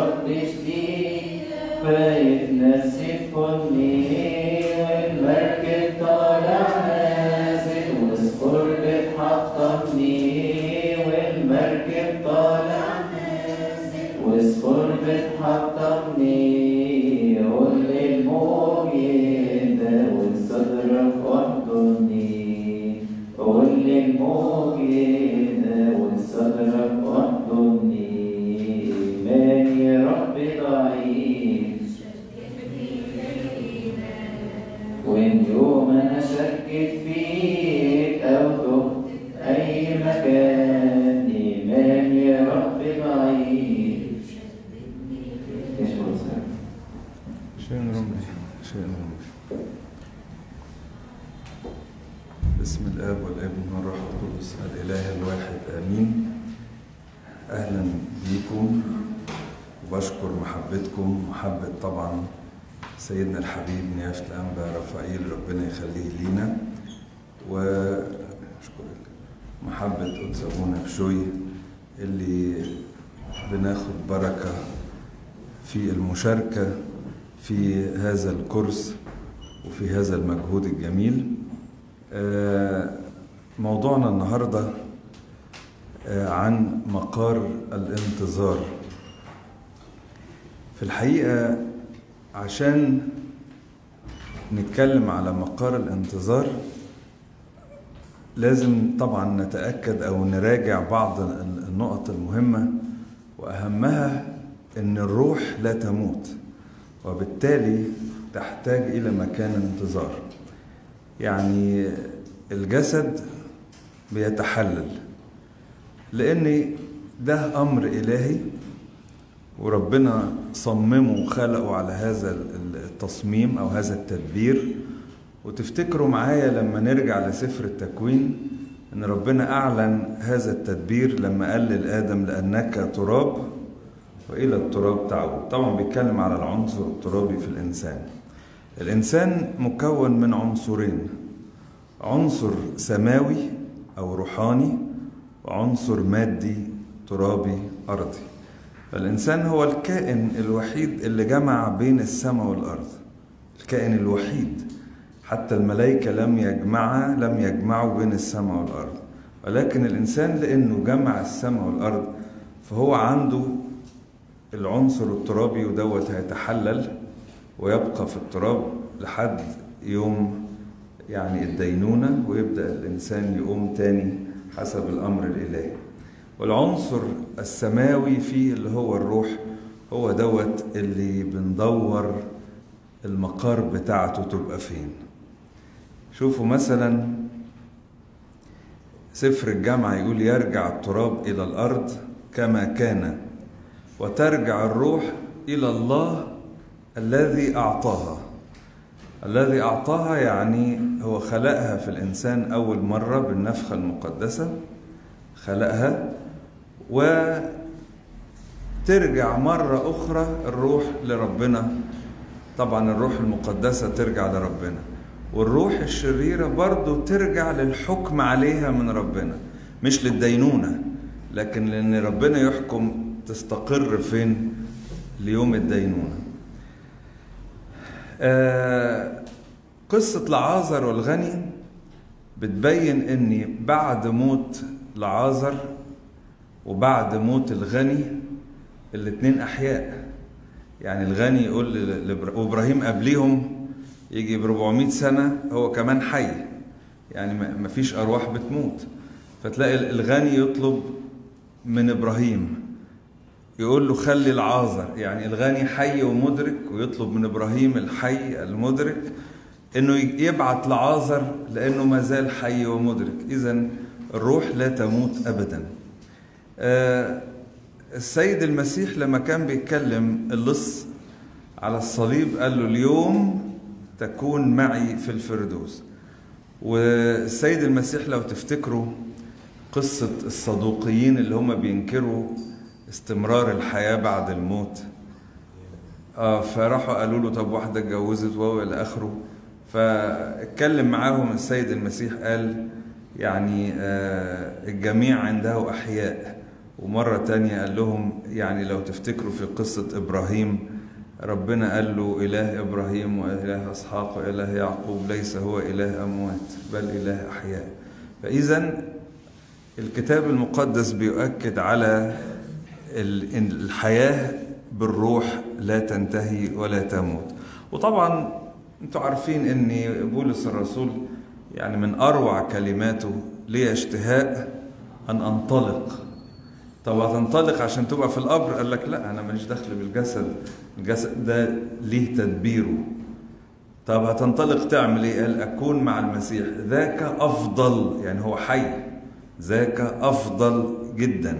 شط جديد فيتنسف كلي والمركب طالع نازل وصخور بتحطمني والمركب طالع وصخور بتحطمني قول للموج يهدى وصدرك احضني قول للموج يهدى وصدرك احضني إيماني يا رب ضعيف وإن يوم أنا شكيت فيك أو تهت أي مكان إيماني يا رب ضعيف إيش بتصير؟ شيء رمزي شيء رمزي بسم الاب والابن والروح القدس الاله الواحد امين اهلا بيكم وبشكر محبتكم محبه طبعا سيدنا الحبيب نيافه الانبا رفائيل ربنا يخليه لينا واشكرك محبه قدس ابونا بشوي اللي بناخد بركه في المشاركه في هذا الكورس وفي هذا المجهود الجميل آه، موضوعنا النهارده آه، عن مقار الانتظار في الحقيقه عشان نتكلم على مقار الانتظار لازم طبعا نتاكد او نراجع بعض النقط المهمه واهمها ان الروح لا تموت وبالتالي تحتاج الى مكان انتظار يعني الجسد بيتحلل لان ده امر الهي وربنا صممه وخلقه على هذا التصميم او هذا التدبير وتفتكروا معايا لما نرجع لسفر التكوين ان ربنا اعلن هذا التدبير لما قال لادم لانك تراب والى التراب تعود طبعا بيتكلم على العنصر الترابي في الانسان الانسان مكون من عنصرين عنصر سماوي او روحاني وعنصر مادي ترابي ارضي فالانسان هو الكائن الوحيد اللي جمع بين السماء والارض الكائن الوحيد حتى الملائكه لم يجمعها لم يجمعوا بين السماء والارض ولكن الانسان لانه جمع السماء والارض فهو عنده العنصر الترابي ودوت هيتحلل ويبقى في التراب لحد يوم يعني الدينونة ويبدأ الإنسان يقوم تاني حسب الأمر الإلهي والعنصر السماوي فيه اللي هو الروح هو دوت اللي بندور المقار بتاعته تبقى فين شوفوا مثلا سفر الجامعة يقول يرجع التراب إلى الأرض كما كان وترجع الروح إلى الله الذي أعطاها الذي أعطاها يعني هو خلقها في الإنسان أول مرة بالنفخة المقدسة خلقها وترجع مرة أخرى الروح لربنا طبعا الروح المقدسة ترجع لربنا والروح الشريرة برضو ترجع للحكم عليها من ربنا مش للدينونة لكن لأن ربنا يحكم تستقر فين ليوم الدينونه آه قصة لعازر والغني بتبين ان بعد موت لعازر وبعد موت الغني الاتنين احياء يعني الغني يقول وابراهيم قبليهم يجي ب 400 سنة هو كمان حي يعني ما فيش ارواح بتموت فتلاقي الغني يطلب من ابراهيم يقول له خلي العازر يعني الغني حي ومدرك ويطلب من ابراهيم الحي المدرك انه يبعت لعازر لانه ما زال حي ومدرك اذا الروح لا تموت ابدا آه السيد المسيح لما كان بيتكلم اللص على الصليب قال له اليوم تكون معي في الفردوس والسيد المسيح لو تفتكروا قصة الصدوقيين اللي هم بينكروا استمرار الحياة بعد الموت آه فراحوا قالوا له طب واحدة اتجوزت وهو إلى آخره فاتكلم معاهم السيد المسيح قال يعني آه الجميع عنده أحياء ومرة تانية قال لهم يعني لو تفتكروا في قصة إبراهيم ربنا قال له إله إبراهيم وإله إسحاق وإله يعقوب ليس هو إله أموات بل إله أحياء فإذا الكتاب المقدس بيؤكد على الحياة بالروح لا تنتهي ولا تموت وطبعا انتوا عارفين ان بولس الرسول يعني من اروع كلماته لي اشتهاء ان انطلق طب هتنطلق عشان تبقى في القبر قال لك لا انا ماليش دخل بالجسد الجسد ده ليه تدبيره طب هتنطلق تعمل ايه قال اكون مع المسيح ذاك افضل يعني هو حي ذاك افضل جدا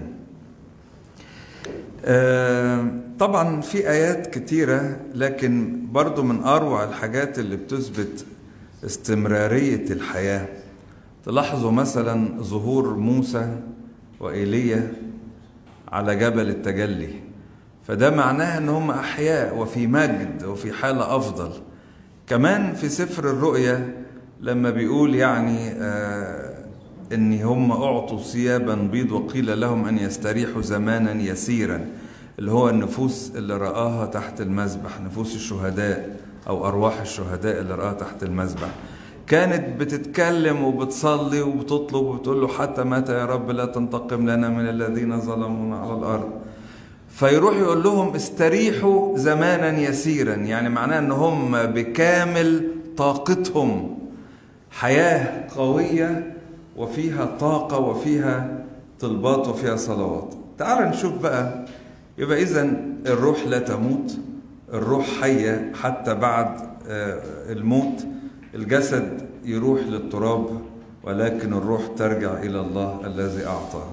آه طبعا في ايات كتيره لكن برضو من اروع الحاجات اللي بتثبت استمراريه الحياه تلاحظوا مثلا ظهور موسى وايليا على جبل التجلي فده معناه ان هم احياء وفي مجد وفي حاله افضل كمان في سفر الرؤيا لما بيقول يعني آه ان هم اعطوا ثيابا بيض وقيل لهم ان يستريحوا زمانا يسيرا اللي هو النفوس اللي رآها تحت المذبح نفوس الشهداء او ارواح الشهداء اللي رآها تحت المذبح كانت بتتكلم وبتصلي وبتطلب وبتقول له حتى متى يا رب لا تنتقم لنا من الذين ظلمونا على الارض فيروح يقول لهم استريحوا زمانا يسيرا يعني معناه ان هم بكامل طاقتهم حياه قويه وفيها طاقه وفيها طلبات وفيها صلوات تعال نشوف بقى يبقى اذا الروح لا تموت الروح حيه حتى بعد الموت الجسد يروح للتراب ولكن الروح ترجع الى الله الذي اعطاه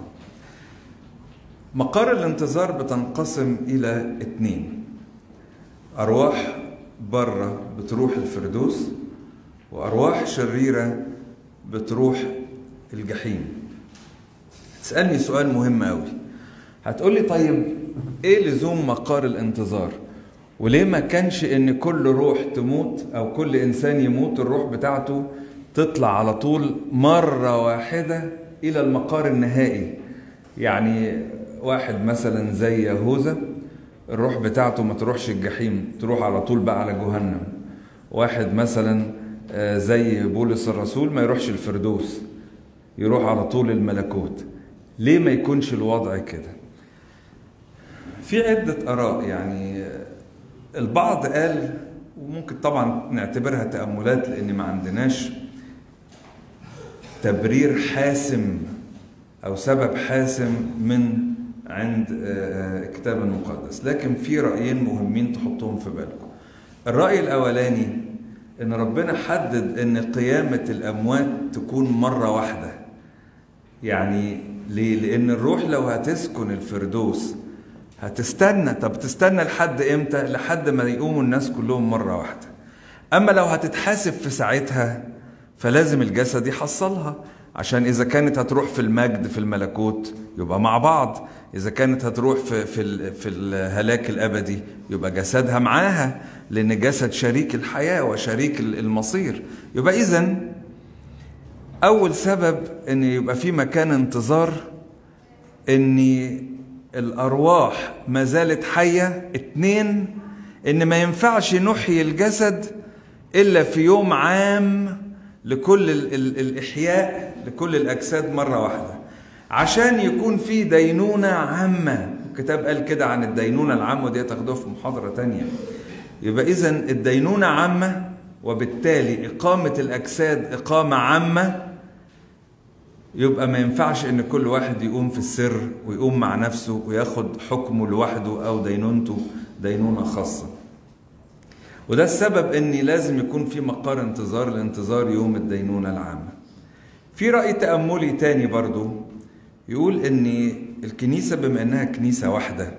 مقار الانتظار بتنقسم الى اتنين ارواح بره بتروح الفردوس وارواح شريره بتروح الجحيم تسالني سؤال مهم قوي هتقولي طيب ايه لزوم مقار الانتظار وليه ما كانش ان كل روح تموت او كل انسان يموت الروح بتاعته تطلع على طول مره واحده الى المقار النهائي يعني واحد مثلا زي يهوذا الروح بتاعته ما تروحش الجحيم تروح على طول بقى على جهنم واحد مثلا زي بولس الرسول ما يروحش الفردوس يروح على طول الملكوت ليه ما يكونش الوضع كده في عدة آراء يعني البعض قال وممكن طبعا نعتبرها تأملات لأن ما عندناش تبرير حاسم أو سبب حاسم من عند الكتاب المقدس لكن في رأيين مهمين تحطهم في بالكم الرأي الأولاني إن ربنا حدد إن قيامة الأموات تكون مرة واحدة يعني ليه؟ لأن الروح لو هتسكن الفردوس هتستنى طب تستنى لحد امتى لحد ما يقوموا الناس كلهم مرة واحدة أما لو هتتحاسب في ساعتها فلازم الجسد يحصلها عشان إذا كانت هتروح في المجد في الملكوت يبقى مع بعض إذا كانت هتروح في في في الهلاك الأبدي يبقى جسدها معاها لأن الجسد شريك الحياة وشريك المصير يبقى إذا أول سبب إن يبقى في مكان انتظار إن الأرواح ما زالت حية اتنين إن ما ينفعش نحيي الجسد إلا في يوم عام لكل ال ال الإحياء لكل الأجساد مرة واحدة عشان يكون في دينونة عامة الكتاب قال كده عن الدينونة العامة دي تاخدوها في محاضرة تانية يبقى إذا الدينونة عامة وبالتالي إقامة الأجساد إقامة عامة يبقى ما ينفعش ان كل واحد يقوم في السر ويقوم مع نفسه وياخد حكمه لوحده او دينونته دينونه خاصه وده السبب ان لازم يكون في مقار انتظار لانتظار يوم الدينونه العامه في راي تاملي تاني برضو يقول ان الكنيسه بما انها كنيسه واحده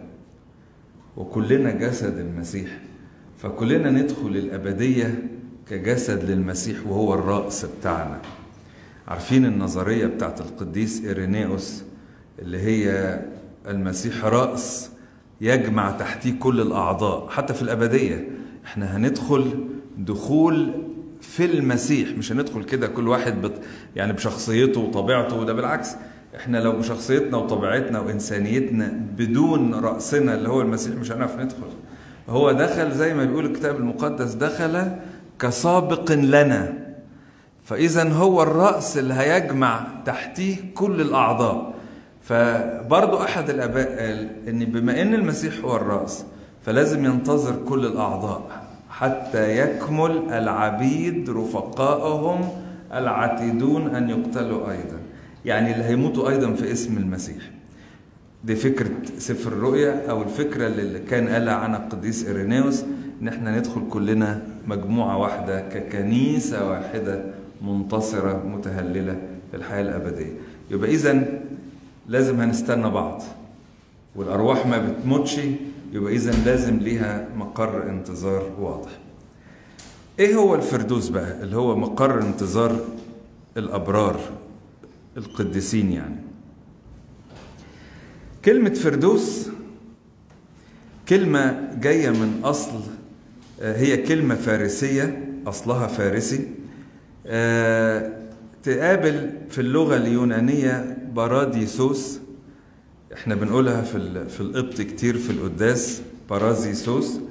وكلنا جسد المسيح فكلنا ندخل الابديه كجسد للمسيح وهو الراس بتاعنا عارفين النظرية بتاعت القديس إيرينيوس اللي هي المسيح رأس يجمع تحتيه كل الأعضاء حتى في الأبدية احنا هندخل دخول في المسيح مش هندخل كده كل واحد بت يعني بشخصيته وطبيعته ده بالعكس احنا لو بشخصيتنا وطبيعتنا وانسانيتنا بدون راسنا اللي هو المسيح مش هنعرف ندخل هو دخل زي ما بيقول الكتاب المقدس دخل كسابق لنا فاذا هو الراس اللي هيجمع تحتيه كل الاعضاء فبرضو احد الاباء قال ان بما ان المسيح هو الراس فلازم ينتظر كل الاعضاء حتى يكمل العبيد رفقائهم العتيدون ان يقتلوا ايضا يعني اللي هيموتوا ايضا في اسم المسيح دي فكرة سفر الرؤيا أو الفكرة اللي كان قالها عنها القديس إيرينيوس إن إحنا ندخل كلنا مجموعة واحدة ككنيسة واحدة منتصرة متهللة في الحياة الأبدية يبقى إذا لازم هنستنى بعض والأرواح ما بتموتش يبقى إذا لازم ليها مقر انتظار واضح إيه هو الفردوس بقى اللي هو مقر انتظار الأبرار القديسين يعني كلمة فردوس كلمة جاية من أصل هي كلمة فارسية أصلها فارسي تقابل في اللغة اليونانية باراديسوس احنا بنقولها في في القبط كتير في القداس بارازيسوس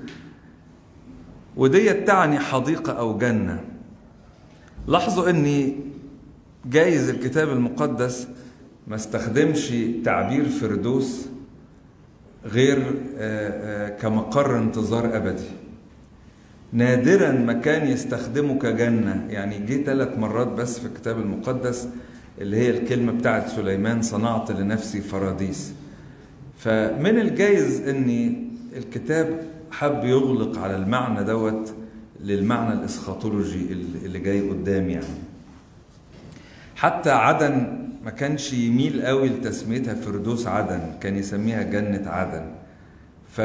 وديت تعني حديقة أو جنة لاحظوا اني جايز الكتاب المقدس ما استخدمش تعبير فردوس غير كمقر انتظار ابدي نادرا ما كان يستخدمه كجنه يعني جه ثلاث مرات بس في الكتاب المقدس اللي هي الكلمه بتاعت سليمان صنعت لنفسي فراديس فمن الجايز ان الكتاب حب يغلق على المعنى دوت للمعنى الاسخاطولوجي اللي جاي قدام يعني حتى عدن ما كانش يميل قوي لتسميتها فردوس عدن كان يسميها جنة عدن ف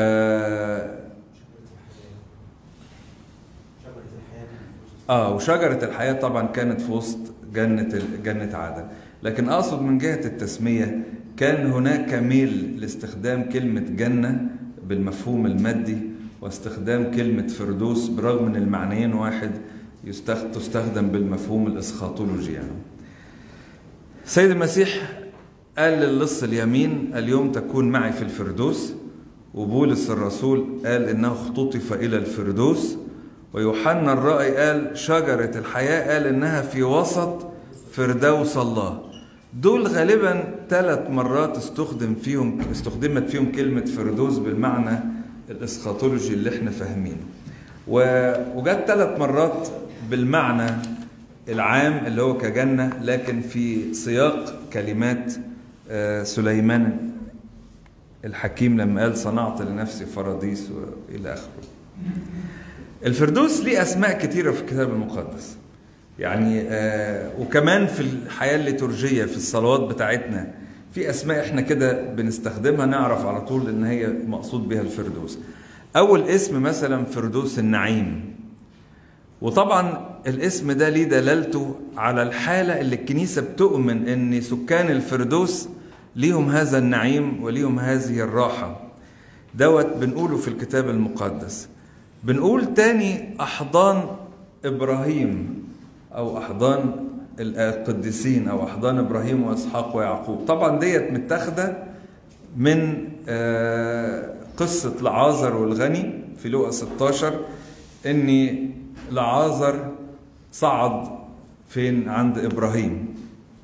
اه وشجرة الحياة طبعا كانت في وسط جنة جنة عدن لكن اقصد من جهة التسمية كان هناك ميل لاستخدام كلمة جنة بالمفهوم المادي واستخدام كلمة فردوس برغم ان المعنيين واحد تستخدم بالمفهوم الاسخاطولوجي يعني سيد المسيح قال للص اليمين اليوم تكون معي في الفردوس وبولس الرسول قال انه اختطف الى الفردوس ويوحنا الرائي قال شجرة الحياة قال انها في وسط فردوس الله دول غالبا ثلاث مرات استخدم فيهم استخدمت فيهم كلمة فردوس بالمعنى الاسخاطولوجي اللي احنا فاهمينه وجت ثلاث مرات بالمعنى العام اللي هو كجنة لكن في سياق كلمات سليمان الحكيم لما قال صنعت لنفسي فراديس وإلى آخره الفردوس ليه أسماء كثيرة في الكتاب المقدس يعني وكمان في الحياة الليتورجية في الصلوات بتاعتنا في أسماء احنا كده بنستخدمها نعرف على طول إن هي مقصود بها الفردوس أول اسم مثلا فردوس النعيم وطبعا الاسم ده ليه دلالته على الحالة اللي الكنيسة بتؤمن ان سكان الفردوس ليهم هذا النعيم وليهم هذه الراحة دوت بنقوله في الكتاب المقدس بنقول تاني أحضان إبراهيم أو أحضان القديسين أو أحضان إبراهيم وإسحاق ويعقوب طبعا ديت متاخدة من قصة لعازر والغني في لوقا 16 إن لعازر صعد فين عند ابراهيم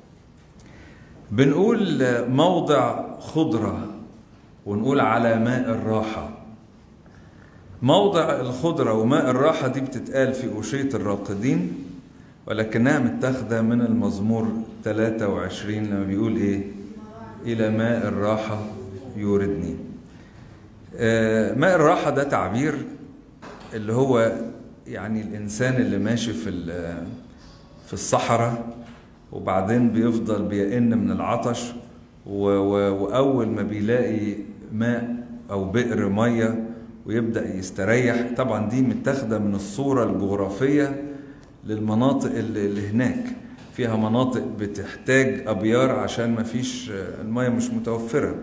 بنقول موضع خضره ونقول على ماء الراحه موضع الخضره وماء الراحه دي بتتقال في أوشية الراقدين ولكنها متاخده من المزمور 23 لما بيقول ايه الى ماء الراحه يوردني ماء الراحه ده تعبير اللي هو يعني الانسان اللي ماشي في في الصحراء وبعدين بيفضل بيئن من العطش واول ما بيلاقي ماء او بئر ميه ويبدا يستريح طبعا دي متاخده من الصوره الجغرافيه للمناطق اللي هناك فيها مناطق بتحتاج ابيار عشان ما فيش الميه مش متوفره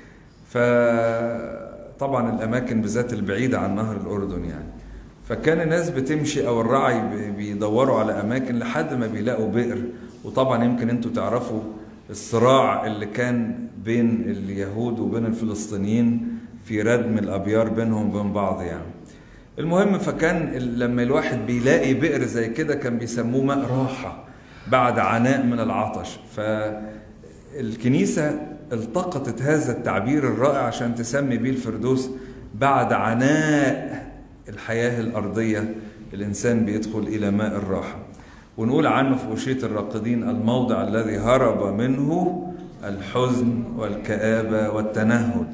فطبعا الاماكن بالذات البعيده عن نهر الاردن يعني فكان الناس بتمشي او الرعي بيدوروا على اماكن لحد ما بيلاقوا بئر وطبعا يمكن انتوا تعرفوا الصراع اللي كان بين اليهود وبين الفلسطينيين في ردم الابيار بينهم وبين بعض يعني المهم فكان لما الواحد بيلاقي بئر زي كده كان بيسموه ماء راحة بعد عناء من العطش فالكنيسة التقطت هذا التعبير الرائع عشان تسمي بيه الفردوس بعد عناء الحياة الأرضية الإنسان بيدخل إلى ماء الراحة ونقول عنه في أشية الراقدين الموضع الذي هرب منه الحزن والكآبة والتنهد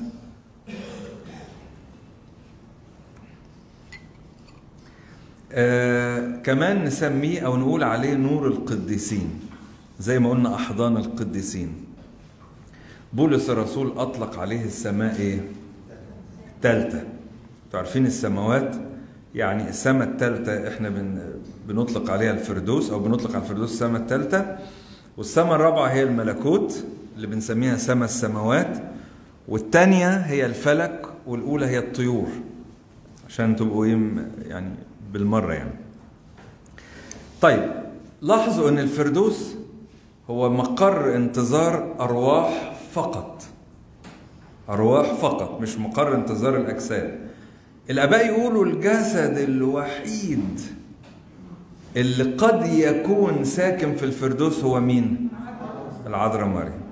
آه كمان نسميه أو نقول عليه نور القديسين زي ما قلنا أحضان القديسين بولس الرسول أطلق عليه السماء إيه؟ التالتة عارفين السماوات يعني السماء التالتة احنا بن بنطلق عليها الفردوس او بنطلق على الفردوس السماء التالتة والسماء الرابعة هي الملكوت اللي بنسميها سماء السماوات والتانية هي الفلك والأولى هي الطيور عشان تبقوا يعني بالمرة يعني طيب لاحظوا ان الفردوس هو مقر انتظار أرواح فقط أرواح فقط مش مقر انتظار الأجساد الآباء يقولوا الجسد الوحيد اللي قد يكون ساكن في الفردوس هو مين؟ العذراء مريم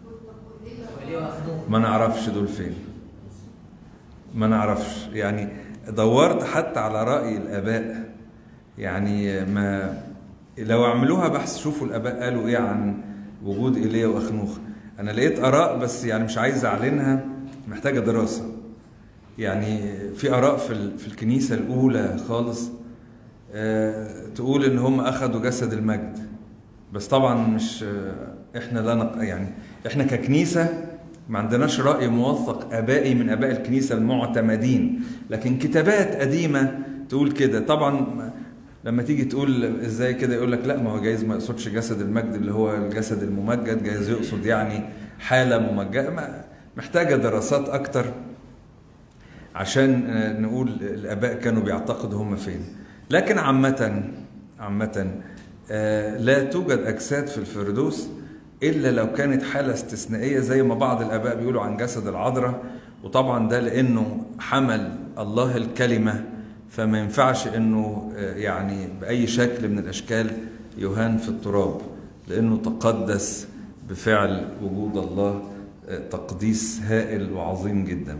ما نعرفش دول فين ما نعرفش يعني دورت حتى على رأي الآباء يعني ما لو عملوها بحث شوفوا الآباء قالوا إيه عن وجود إيليا وأخنوخ أنا لقيت آراء بس يعني مش عايز أعلنها محتاجة دراسة يعني في آراء في في الكنيسة الأولى خالص تقول إن هم أخذوا جسد المجد بس طبعا مش إحنا لا نق... يعني إحنا ككنيسة ما عندناش رأي موثق آبائي من آباء الكنيسة المعتمدين لكن كتابات قديمة تقول كده طبعا لما تيجي تقول ازاي كده يقول لك لا ما هو جايز ما يقصدش جسد المجد اللي هو الجسد الممجد جايز يقصد يعني حالة ممجدة محتاجة دراسات أكتر عشان نقول الآباء كانوا بيعتقدوا هم فين لكن عامة عامة لا توجد أجساد في الفردوس إلا لو كانت حالة استثنائية زي ما بعض الآباء بيقولوا عن جسد العذراء وطبعا ده لأنه حمل الله الكلمة فما ينفعش إنه يعني بأي شكل من الأشكال يهان في التراب لأنه تقدس بفعل وجود الله تقديس هائل وعظيم جدا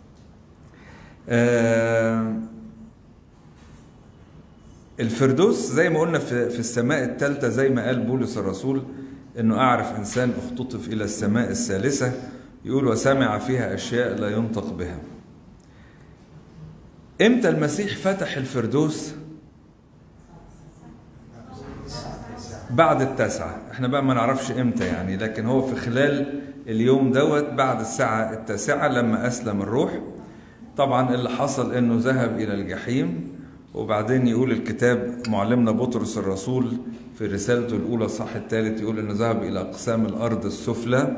الفردوس زي ما قلنا في السماء الثالثة زي ما قال بولس الرسول انه اعرف انسان اختطف الى السماء الثالثة يقول وسمع فيها اشياء لا ينطق بها امتى المسيح فتح الفردوس بعد التاسعة احنا بقى ما نعرفش امتى يعني لكن هو في خلال اليوم دوت بعد الساعة التاسعة لما أسلم الروح طبعا اللي حصل انه ذهب الى الجحيم وبعدين يقول الكتاب معلمنا بطرس الرسول في رسالته الاولى الصح الثالث يقول انه ذهب الى اقسام الارض السفلى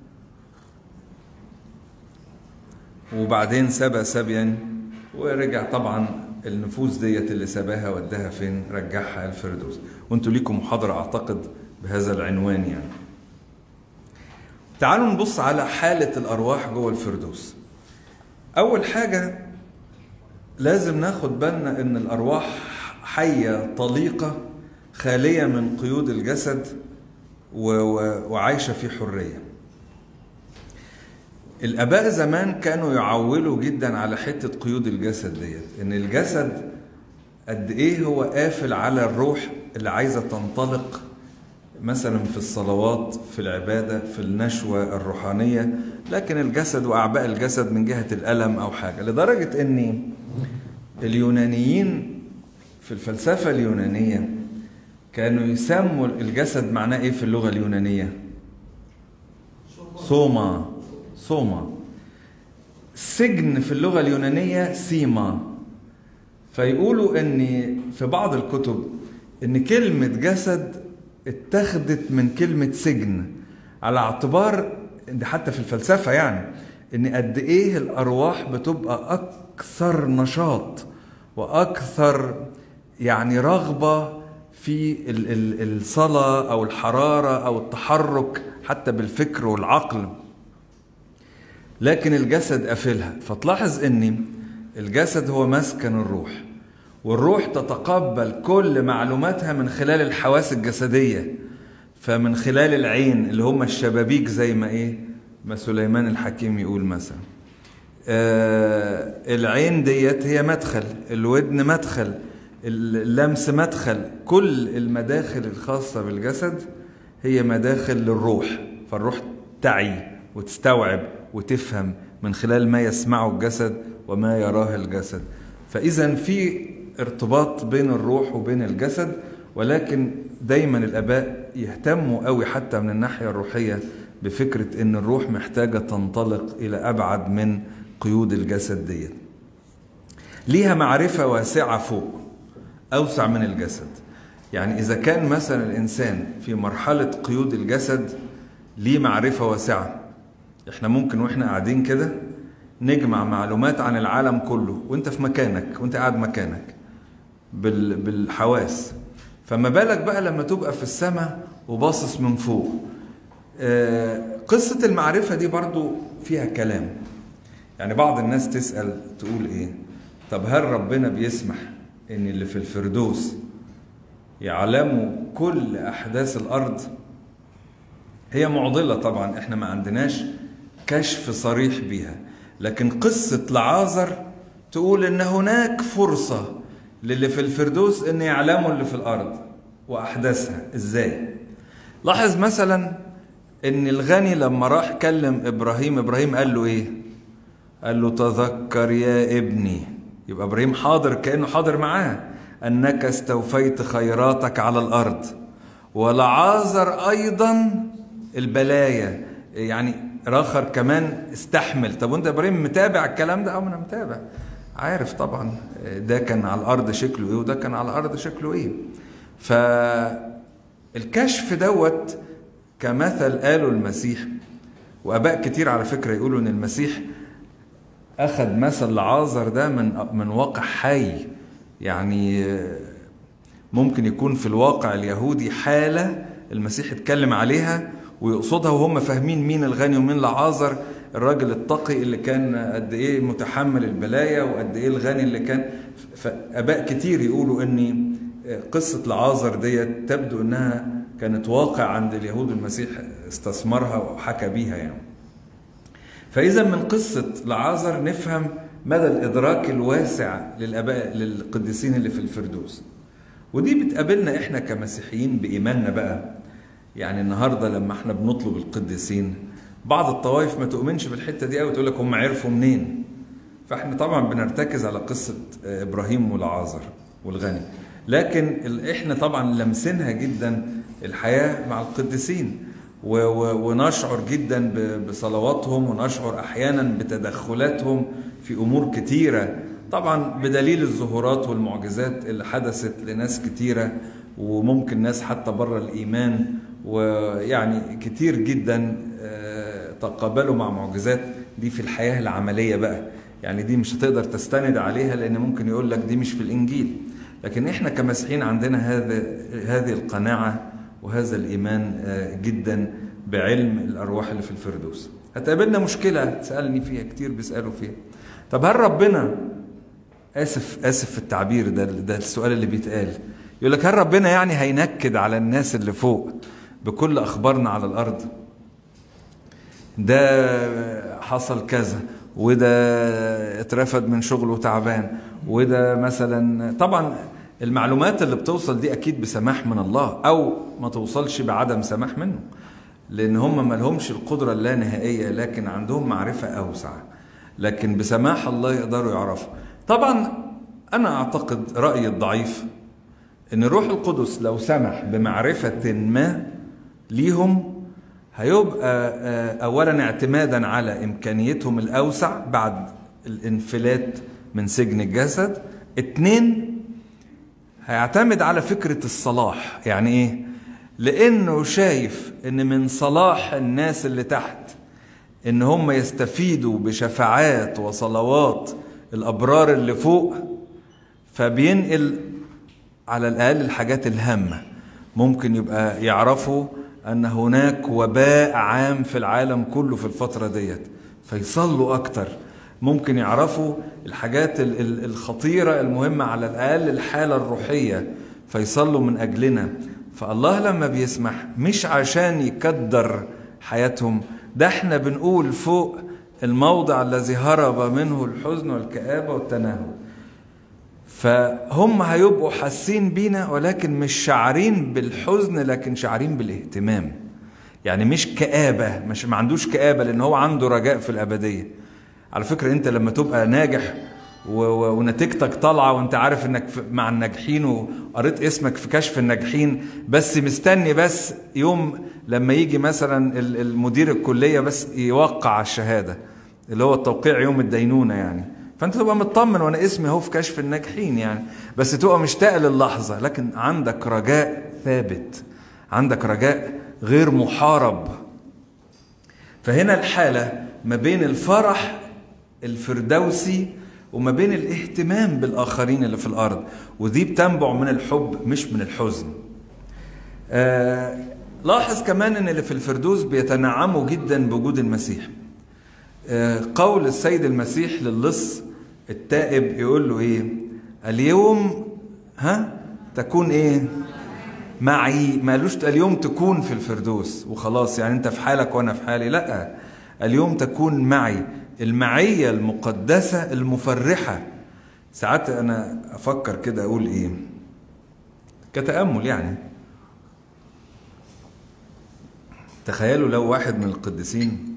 وبعدين سبى سبيا ورجع طبعا النفوس ديت اللي سباها وداها فين رجعها الفردوس وانتوا ليكم محاضرة اعتقد بهذا العنوان يعني تعالوا نبص على حالة الارواح جوه الفردوس أول حاجة لازم ناخد بالنا إن الأرواح حية طليقة خالية من قيود الجسد و... و... وعايشة في حرية. الآباء زمان كانوا يعولوا جدا على حتة قيود الجسد ديت، إن الجسد قد إيه هو قافل على الروح اللي عايزة تنطلق مثلا في الصلوات في العبادة في النشوة الروحانية لكن الجسد وأعباء الجسد من جهة الألم أو حاجة لدرجة أن اليونانيين في الفلسفة اليونانية كانوا يسموا الجسد معناه إيه في اللغة اليونانية صوما صوما سجن في اللغة اليونانية سيما فيقولوا أن في بعض الكتب أن كلمة جسد اتخذت من كلمة سجن على اعتبار ان حتى في الفلسفة يعني ان قد ايه الارواح بتبقى اكثر نشاط واكثر يعني رغبة في الصلاة او الحرارة او التحرك حتى بالفكر والعقل لكن الجسد قافلها فتلاحظ ان الجسد هو مسكن الروح والروح تتقبل كل معلوماتها من خلال الحواس الجسديه فمن خلال العين اللي هم الشبابيك زي ما ايه ما سليمان الحكيم يقول مثلا آه العين ديت هي مدخل الودن مدخل اللمس مدخل كل المداخل الخاصة بالجسد هي مداخل للروح فالروح تعي وتستوعب وتفهم من خلال ما يسمعه الجسد وما يراه الجسد فإذا في ارتباط بين الروح وبين الجسد ولكن دايما الآباء يهتموا قوي حتى من الناحية الروحية بفكرة إن الروح محتاجة تنطلق إلى أبعد من قيود الجسد ديت ليها معرفة واسعة فوق أوسع من الجسد يعني إذا كان مثلا الإنسان في مرحلة قيود الجسد ليه معرفة واسعة إحنا ممكن وإحنا قاعدين كده نجمع معلومات عن العالم كله وانت في مكانك وانت قاعد مكانك بال بالحواس فما بالك بقى لما تبقى في السماء وباصص من فوق آه قصة المعرفة دي برضو فيها كلام يعني بعض الناس تسأل تقول ايه طب هل ربنا بيسمح ان اللي في الفردوس يعلموا كل احداث الارض هي معضلة طبعا احنا ما عندناش كشف صريح بيها لكن قصة لعازر تقول ان هناك فرصة للي في الفردوس ان يعلموا اللي في الارض واحداثها ازاي لاحظ مثلا ان الغني لما راح كلم ابراهيم ابراهيم قال له ايه قال له تذكر يا ابني يبقى ابراهيم حاضر كانه حاضر معاه انك استوفيت خيراتك على الارض ولعازر ايضا البلايا يعني راخر كمان استحمل طب وانت ابراهيم متابع الكلام ده او انا متابع عارف طبعا ده كان على الارض شكله ايه وده كان على الارض شكله ايه فالكشف دوت كمثل قاله المسيح واباء كتير على فكره يقولوا ان المسيح اخذ مثل لعازر ده من من واقع حي يعني ممكن يكون في الواقع اليهودي حاله المسيح اتكلم عليها ويقصدها وهم فاهمين مين الغني ومين لعازر الراجل التقي اللي كان قد ايه متحمل البلايا وقد ايه الغني اللي كان فاباء كتير يقولوا ان قصه لعازر ديت تبدو انها كانت واقع عند اليهود المسيح استثمرها وحكى بيها يعني فاذا من قصه لعازر نفهم مدى الادراك الواسع للاباء للقديسين اللي في الفردوس ودي بتقابلنا احنا كمسيحيين بايماننا بقى يعني النهارده لما احنا بنطلب القديسين بعض الطوائف ما تؤمنش بالحته دي قوي تقول لك هم عرفوا منين فاحنا طبعا بنرتكز على قصه ابراهيم والعازر والغني لكن احنا طبعا لمسنها جدا الحياه مع القديسين ونشعر جدا بصلواتهم ونشعر احيانا بتدخلاتهم في امور كتيره طبعا بدليل الظهورات والمعجزات اللي حدثت لناس كتيره وممكن ناس حتى بره الايمان ويعني كتير جدا تقابلوا مع معجزات دي في الحياه العمليه بقى يعني دي مش هتقدر تستند عليها لان ممكن يقول لك دي مش في الانجيل لكن احنا كمسيحيين عندنا هذا هذه القناعه وهذا الايمان جدا بعلم الارواح اللي في الفردوس هتقابلنا مشكله تسالني فيها كتير بيسالوا فيها طب هل ربنا اسف اسف في التعبير ده ده السؤال اللي بيتقال يقول لك هل ربنا يعني هينكد على الناس اللي فوق بكل اخبارنا على الارض ده حصل كذا وده اترفد من شغله تعبان وده مثلا طبعا المعلومات اللي بتوصل دي اكيد بسماح من الله او ما توصلش بعدم سماح منه لان هم ما لهمش القدره اللانهائيه لكن عندهم معرفه اوسع لكن بسماح الله يقدروا يعرفوا طبعا انا اعتقد رايي الضعيف ان الروح القدس لو سمح بمعرفه ما ليهم هيبقى اولا اعتمادا على امكانيتهم الاوسع بعد الانفلات من سجن الجسد اتنين هيعتمد على فكرة الصلاح يعني ايه لانه شايف ان من صلاح الناس اللي تحت ان هم يستفيدوا بشفاعات وصلوات الابرار اللي فوق فبينقل على الاقل الحاجات الهامه ممكن يبقى يعرفوا ان هناك وباء عام في العالم كله في الفتره ديت فيصلوا اكتر ممكن يعرفوا الحاجات ال- ال- الخطيره المهمه على الاقل الحاله الروحيه فيصلوا من اجلنا فالله لما بيسمح مش عشان يكدر حياتهم ده احنا بنقول فوق الموضع الذي هرب منه الحزن والكآبة والتنهد فهم هيبقوا حاسين بينا ولكن مش شعرين بالحزن لكن شعرين بالاهتمام يعني مش كآبة مش ما عندوش كآبة لأن هو عنده رجاء في الأبدية على فكرة أنت لما تبقى ناجح و- و- ونتيجتك طالعة وأنت عارف إنك في- مع الناجحين وقريت اسمك في كشف الناجحين بس مستني بس يوم لما يجي مثلا ال- المدير الكلية بس يوقع على الشهادة اللي هو التوقيع يوم الدينونة يعني فانت تبقى مطمن وانا اسمي اهو في كشف الناجحين يعني بس تبقى مشتاق للحظه لكن عندك رجاء ثابت عندك رجاء غير محارب فهنا الحاله ما بين الفرح الفردوسي وما بين الاهتمام بالاخرين اللي في الارض ودي بتنبع من الحب مش من الحزن آه لاحظ كمان ان اللي في الفردوس بيتنعموا جدا بوجود المسيح آه، قول السيد المسيح للص التائب يقول له ايه اليوم ها تكون ايه معي ما قالوش اليوم تكون في الفردوس وخلاص يعني انت في حالك وانا في حالي لا اليوم تكون معي المعية المقدسة المفرحة ساعات انا افكر كده اقول ايه كتأمل يعني تخيلوا لو واحد من القديسين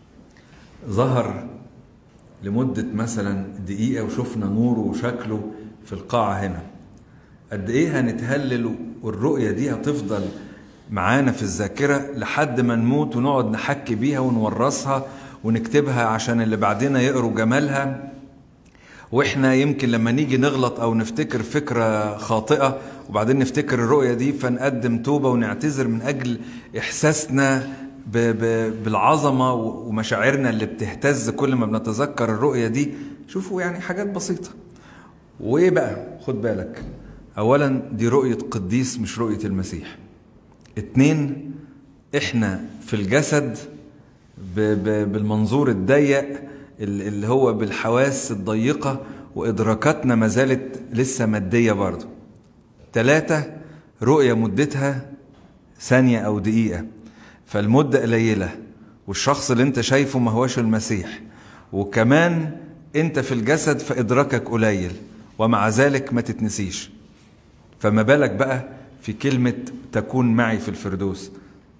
ظهر لمدة مثلا دقيقة وشفنا نوره وشكله في القاعة هنا قد ايه هنتهلل والرؤية دي هتفضل معانا في الذاكرة لحد ما نموت ونقعد نحكي بيها ونورثها ونكتبها عشان اللي بعدنا يقروا جمالها واحنا يمكن لما نيجي نغلط او نفتكر فكرة خاطئة وبعدين نفتكر الرؤية دي فنقدم توبة ونعتذر من اجل احساسنا ب ب بالعظمة ومشاعرنا اللي بتهتز كل ما بنتذكر الرؤية دي شوفوا يعني حاجات بسيطة وايه بقى خد بالك اولا دي رؤية قديس مش رؤية المسيح اتنين احنا في الجسد ب ب بالمنظور الضيق اللي هو بالحواس الضيقة وإدراكاتنا ما زالت لسه مادية برضه ثلاثة رؤية مدتها ثانية أو دقيقة فالمدة قليلة والشخص اللي انت شايفه ما هوش المسيح وكمان انت في الجسد فإدراكك قليل ومع ذلك ما تتنسيش فما بالك بقى في كلمة تكون معي في الفردوس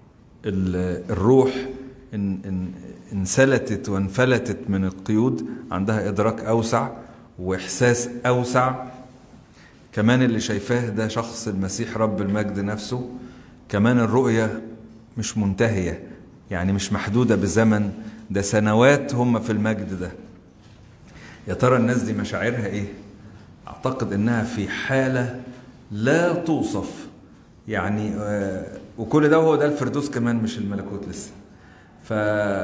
الروح إن إن انسلتت وانفلتت من القيود عندها إدراك أوسع وإحساس أوسع كمان اللي شايفاه ده شخص المسيح رب المجد نفسه كمان الرؤية مش منتهية يعني مش محدودة بزمن ده سنوات هم في المجد ده يا ترى الناس دي مشاعرها ايه اعتقد انها في حالة لا توصف يعني آه وكل ده وهو ده الفردوس كمان مش الملكوت لسه ف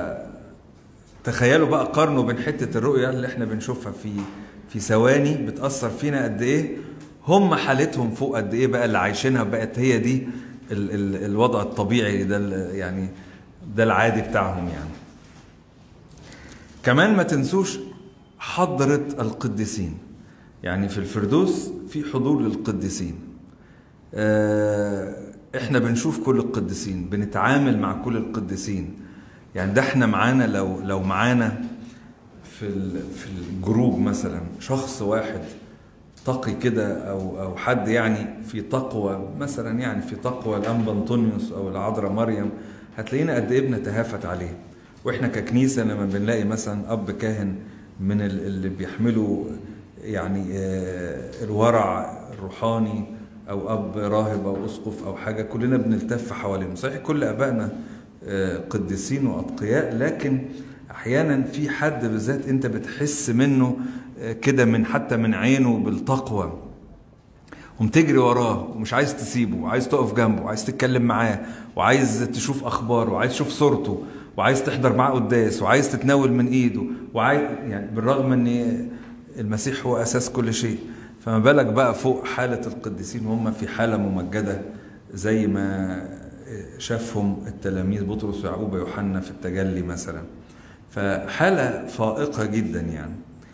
تخيلوا بقى قارنوا بين حتة الرؤية اللي احنا بنشوفها في في ثواني بتأثر فينا قد ايه هم حالتهم فوق قد ايه بقى اللي عايشينها بقت هي دي ال ال الوضع الطبيعي ده يعني ده العادي بتاعهم يعني كمان ما تنسوش حضرة القديسين يعني في الفردوس في حضور للقديسين احنا بنشوف كل القديسين بنتعامل مع كل القديسين يعني ده احنا معانا لو لو معانا في في الجروب مثلا شخص واحد تقي كده او او حد يعني في تقوى مثلا يعني في تقوى الانبا انطونيوس او العذراء مريم هتلاقينا قد ايه بنتهافت عليه واحنا ككنيسه لما بنلاقي مثلا اب كاهن من اللي بيحملوا يعني الورع الروحاني او اب راهب او اسقف او حاجه كلنا بنلتف حواليهم صحيح كل ابائنا قديسين واتقياء لكن احيانا في حد بالذات انت بتحس منه كده من حتى من عينه بالتقوى ومتجري وراه ومش عايز تسيبه وعايز تقف جنبه وعايز تتكلم معاه وعايز تشوف اخباره وعايز تشوف صورته وعايز تحضر معاه قداس وعايز تتناول من ايده وعايز يعني بالرغم ان المسيح هو اساس كل شيء فما بالك بقى فوق حالة القديسين وهم في حالة ممجدة زي ما شافهم التلاميذ بطرس ويعقوب ويوحنا في التجلي مثلا فحالة فائقة جدا يعني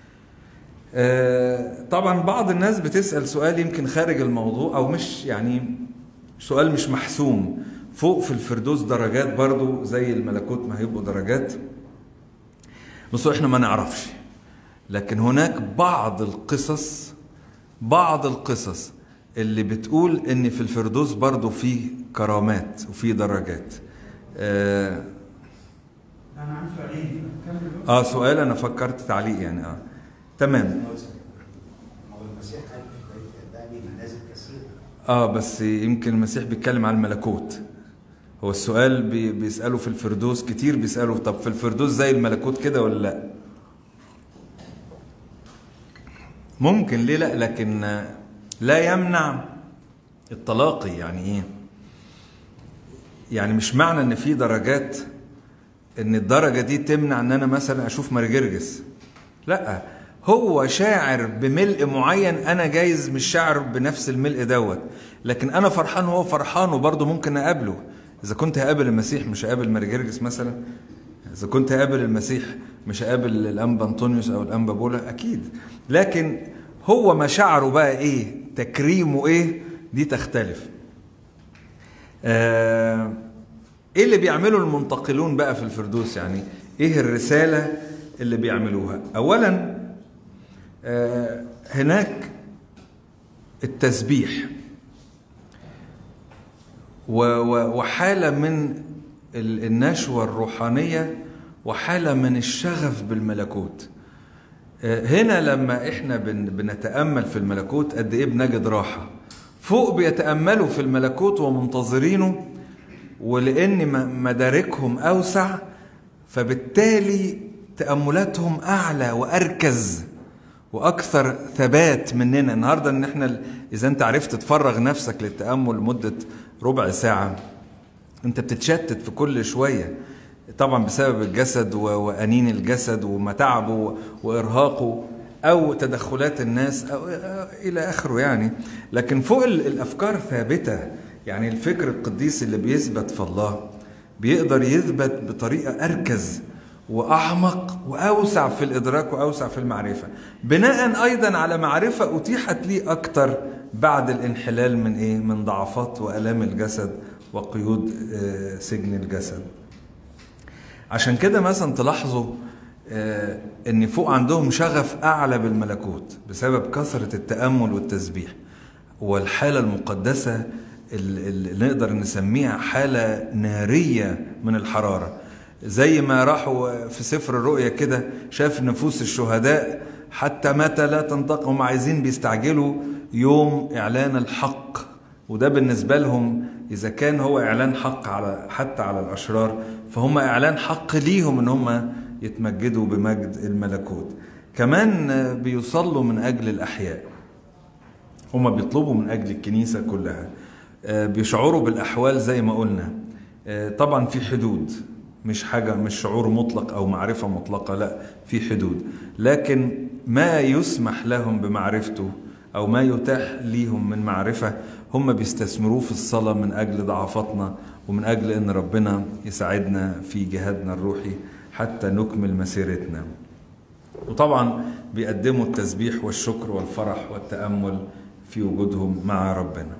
آه، طبعا بعض الناس بتسأل سؤال يمكن خارج الموضوع أو مش يعني سؤال مش محسوم فوق في الفردوس درجات برضو زي الملكوت ما هيبقوا درجات بس احنا ما نعرفش لكن هناك بعض القصص بعض القصص اللي بتقول ان في الفردوس برضو في كرامات وفي درجات آه, انا عندي سؤالين كمل اه سؤال انا فكرت تعليق يعني اه تمام هو المسيح قال في بيت ابائي منازل كثيره اه بس يمكن المسيح بيتكلم عن الملكوت هو السؤال بي بيسأله في الفردوس كتير بيسأله طب في الفردوس زي الملكوت كده ولا لا ممكن ليه لا لكن آه، لا يمنع التلاقي يعني ايه يعني مش معنى ان في درجات ان الدرجه دي تمنع ان انا مثلا اشوف مرجرجس لا هو شاعر بملء معين انا جايز مش شاعر بنفس الملء دوت لكن انا فرحان وهو فرحان وبرضه ممكن اقابله اذا كنت هقابل المسيح مش هقابل مرجرجس مثلا اذا كنت هقابل المسيح مش هقابل الانبا انطونيوس او الانبا بولا اكيد لكن هو مشاعره بقى ايه تكريمه ايه دي تختلف آه ايه اللي بيعمله المنتقلون بقى في الفردوس يعني ايه الرساله اللي بيعملوها اولا آه هناك التسبيح و- و- وحاله من ال- النشوه الروحانيه وحاله من الشغف بالملكوت آه، هنا لما احنا بن- بنتامل في الملكوت قد ايه بنجد راحه فوق بيتاملوا في الملكوت ومنتظرينه ولان م- مداركهم اوسع فبالتالي تاملاتهم اعلى واركز واكثر ثبات مننا النهارده ان احنا ال- اذا انت عرفت تفرغ نفسك للتامل مده ربع ساعه انت بتتشتت في كل شويه طبعا بسبب الجسد و- وانين الجسد ومتعبه وارهاقه او تدخلات الناس أو الى اخره يعني لكن فوق ال- الافكار ثابته يعني الفكر القديس اللي بيثبت في الله بيقدر يثبت بطريقه اركز واعمق واوسع في الادراك واوسع في المعرفه بناء ايضا على معرفه اتيحت لي اكتر بعد الانحلال من ايه من ضعفات والام الجسد وقيود آه، سجن الجسد عشان كده مثلا تلاحظوا آه، ان فوق عندهم شغف اعلى بالملكوت بسبب كثره التامل والتسبيح والحاله المقدسه ال- ال- اللي نقدر نسميها حاله ناريه من الحراره زي ما راحوا في سفر الرؤيا كده شاف نفوس الشهداء حتى متى لا تنطق هم عايزين بيستعجلوا يوم اعلان الحق وده بالنسبة لهم إذا كان هو إعلان حق على حتى على الأشرار فهم إعلان حق ليهم إن هم يتمجدوا بمجد الملكوت كمان آه، بيصلوا من أجل الأحياء هم بيطلبوا من أجل الكنيسة كلها آه، بيشعروا بالأحوال زي ما قلنا آه، طبعا في حدود مش حاجة مش شعور مطلق أو معرفة مطلقة لا في حدود لكن ما يسمح لهم بمعرفته أو ما يتاح ليهم من معرفة هم بيستثمروه في الصلاة من أجل ضعفاتنا ومن أجل أن ربنا يساعدنا في جهادنا الروحي حتى نكمل مسيرتنا وطبعا بيقدموا التسبيح والشكر والفرح والتأمل في وجودهم مع ربنا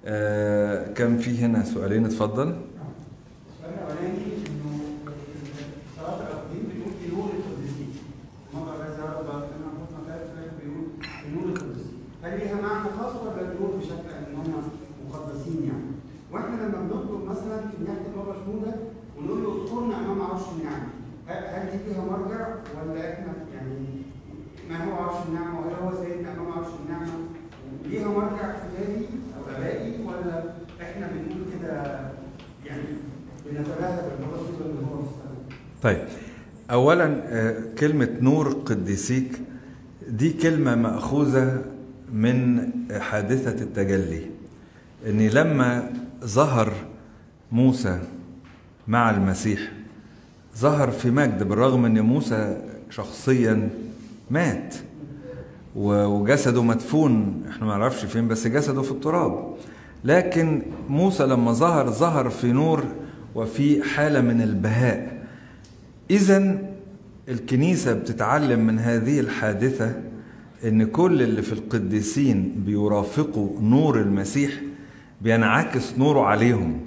آه كان في هنا سؤالين اتفضل السؤال الاولاني انه في صلاه الاقديم بيقول في نور القديسين المره اللي زي رب انا حطنا ثلاث فلاك بيقول في نور القديسين هل ليها معنى خاص ولا النور بشكل ان هم مقدسين يعني واحنا لما بنطلب مثلا في نيابه بابا شنوده ونقول له اذكرنا امام عرش النعمه هل هل دي فيها مرجع ولا احنا يعني ما هو عرش النعمه وهل هو سيدنا امام عرش النعمه ليها مرجع كتابي او ابائي ولا احنا بنقول كده يعني بنتباهى بالمرض اللي هو في السنه طيب اولا آه، كلمه نور قديسيك دي كلمه ماخوذه من حادثه التجلي ان لما ظهر موسى مع المسيح ظهر في مجد بالرغم ان موسى شخصيا مات و- وجسده مدفون احنا ما نعرفش فين بس جسده في التراب لكن موسى لما ظهر ظهر في نور وفي حالة من البهاء إذا الكنيسة بتتعلم من هذه الحادثة إن كل اللي في القديسين بيرافقوا نور المسيح بينعكس نوره عليهم